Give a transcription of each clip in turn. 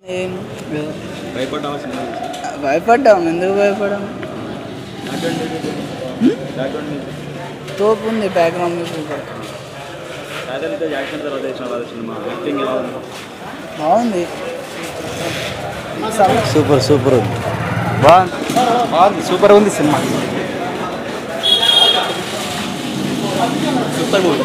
ఏం లేదు. భయపడ్డావా సినిమా చూసి? భయపడ్డాం ఎందుకు భయపడాం బ్యాక్గ్రౌండ్ మ్యూజిక్ బ్యాక్గ్రౌండ్ మ్యూజిక్ తోపు ఉంది బ్యాక్గ్రౌండ్ మ్యూజిక్ సాధారణంగా యాక్షన్ తర్వాత వేసిన వాళ్ళ సినిమా యాక్టింగ్ ఎలా ఉంది బాగుంది సూపర్ సూపర్ ఉంది బాగుంది బాగుంది సూపర్ ఉంది సినిమా సూపర్ మూవీ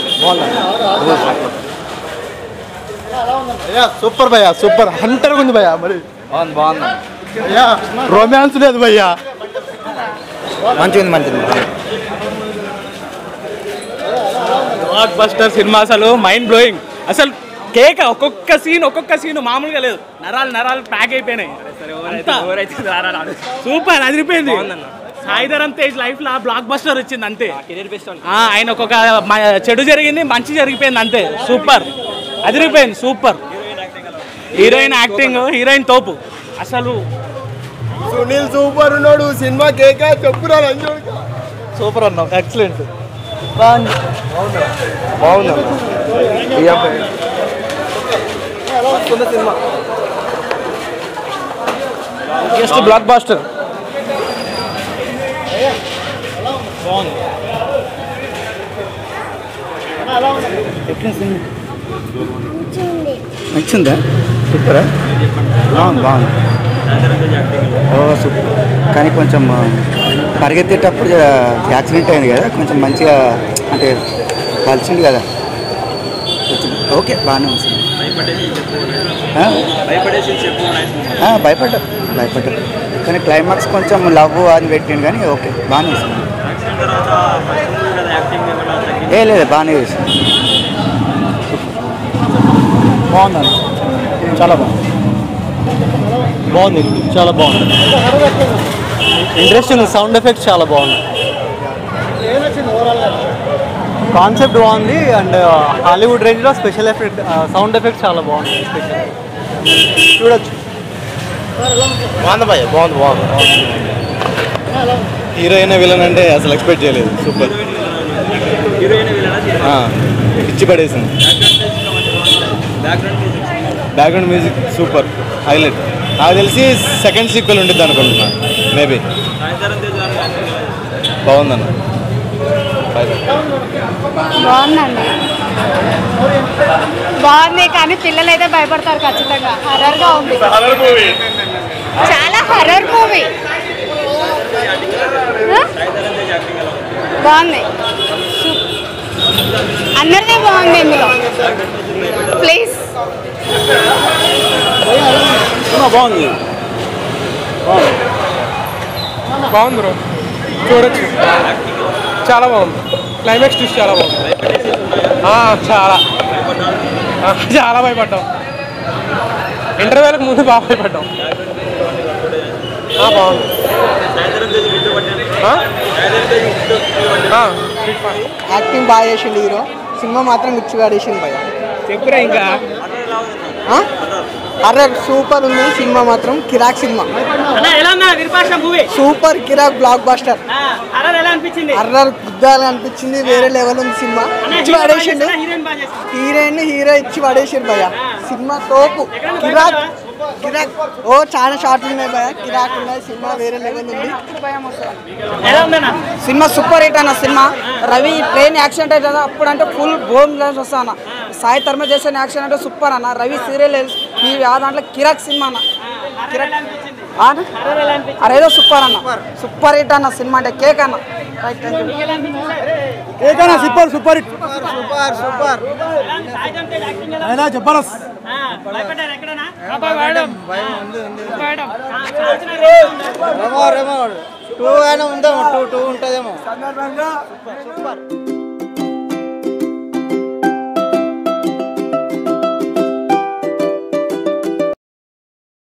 భయ్యా సూపర్ భయ్యా సూపర్ హంటర్ ఉంది భయ్యా మరి బాగుంది బాగుంది భయ్యా రొమాన్స్ లేదు భయ్యా మంచిగా ఉంది మంచిగా బ్లాక్ బస్టర్ సినిమా అసలు మైండ్ బ్లోయింగ్ అసలు కేక ఒక్కొక్క సీన్ ఒక్కొక్క సీన్ మామూలుగా లేదు నరాలు నరాలు ప్యాక్ అయిపోయినాయి అంతా. సూపర్ అదిరిపోయింది సాయిధరం తేజ్ లైఫ్ లో బ్లాక్ బస్టర్ వచ్చింది అంతే ఆ, ఆయన ఒక్కొక్క మ- చెడు జరిగింది మంచి జరిగిపోయింది అంతే సూపర్ అదిరిపోయింది సూపర్ హీరోయిన్ యాక్టింగ్ హీరోయిన్ తోపు అసలు సునీల్ సూపర్ ఉన్నాడు సినిమా కేక చెప్పురా సూపర్ అన్నావు ఎక్సలెంట్ బాగుంది బాగుంది సినిమా జస్ట్ బ్లాక్ బాస్టర్ నచ్చిందా సూపరా బాగుంది బాగుంది ఓ సూపర్ కానీ కొంచెం ఆ, పరిగెత్తేటప్పుడు జర యాక్సిడెంట్ అయింది కదా కొంచెం మంచిగా అంటే కలిసింది కదా కొంచెం ఓకే బాగానే ఉంది సినిమా. ఆ? భయపడేసి చెప్పు ఆ, భయపడ్డా భయపడ్డా కానీ క్లైమాక్స్ కొంచెం లవ్ అని పెట్టిండు కానీ ఓకే బాగానే ఉంది సినిమా. యాక్షన్ తర్వాత ఫస్ట్ మూవీ కదా యాక్టింగ్ ఏమన్నా తగ్గింది ఏ లేదు బాగానే చేసింది బాగుందండి చాలా బాగుంది బాగుంది చాలా బాగుంది ఇంట్రెస్టింగ్ సౌండ్ ఎఫెక్ట్స్ చాలా బాగుంది కాన్సెప్ట్ బాగుంది అండ్ హాలీవుడ్ రేంజ్లో స్పెషల్ ఎఫెక్ట్ సౌండ్ ఎఫెక్ట్స్ చాలా బాగుంది స్పెషల్ చూడొచ్చు బాగుంది భయ్య బాగుంది బాగుంది హీరోయిన్ విలన్ అంటే అసలు ఎక్స్పెక్ట్ చేయలేదు సూపర్ హీరోయిన్ విలనా పిచ్చి పడేసింది background music background music super highlight నాకు తెలిసి సెకండ్ సీక్వెల్ ఉంటుంది అనుకుంటున్నా మేబీ సాయంత్రం తేజ్ గారి యాక్టింగ్ ఎలా ఉంది? బాగుందన్న బాగుందండి బాగుంది కానీ పిల్లలు అయితే భయపడతారు ఖచ్చితంగా హర్రర్ గా ఉంది చాలా హర్రర్ మూవీ సాయంత్రం తేజ్ యాక్టింగ్ ఎలా ఉంది బాగుంది అందరిదే బాగుంది ఇందులో ప్లీజ్ బాగుంది బాగుంది బ్రో చూడొచ్చు చాలా బాగుంది క్లైమాక్స్ చూసి చాలా బాగుంది ఆ, చాలా ఆ, చాలా భయపడ్డాం ఇంటర్వ్యూలకు ముందు బాగా భయపడ్డాం ఆ, బాగుంది సాయంత్రం తేజ్ విట్టు పట్టాను ఆ? సాయంత్రం తేజ్ విట్టు విట్టు పట్టాను ఆ, యాక్టింగ్ బాగా చేసిండు హీరో సినిమా మాత్రం మిర్చి పడేసిండు భయ చెప్పురా ఇంకా అరే సూపర్ ఉంది సినిమా మాత్రం కిరాక్ సినిమా ఎలా ఉన్నా విరూపాక్ష మూవీ సూపర్ కిరాక్ బ్లాక్ బాస్టర్ హర్రర్ ఎలా అనిపించింది అర్రర్ గుద్దాలు అనిపించింది వేరే లెవెల్ ఉంది సినిమా ఇచ్చి పడేసిండు హీరోయిన్ బాగా చేసింది హీరోయిన్ హీరో ఇచ్చి పడేసిండు భయ సినిమా తోపు కిరాక్ కిరాక్ ఓ చాలా షార్ట్లు ఉన్నాయి భయ కిరాక్ ఉన్నాయి సినిమా వేరే లెవెల్ ఉంది ఎలా ఉందన్నా సినిమా సూపర్ హిట్ అన్న సినిమా రవి ట్రైన్ యాక్సిడెంట్ అయితే కదా అప్పుడు అంటే ఫుల్ బోమ్ గ్లాస్ వస్తా అన్న సాయి తర్మ చేసిన యాక్షన్ అంటే సూపర్ అన్న రవి సీరియల్ ఈ ఆ దాంట్లో కిరాక్ సినిమా అన్న కిరాక్ ఆ అన్న? అరేదో సూపర్ అన్న సూపర్ హిట్ అన్న సినిమా అంటే కేక్ అన్న రైట్ కేక్ అన్న super super hit super super అయినా చెప్పరస్ భయపడ్డారు ఎక్కడనా టూ అయినా ఉందేమో టూ టూ ఉంటుందేమో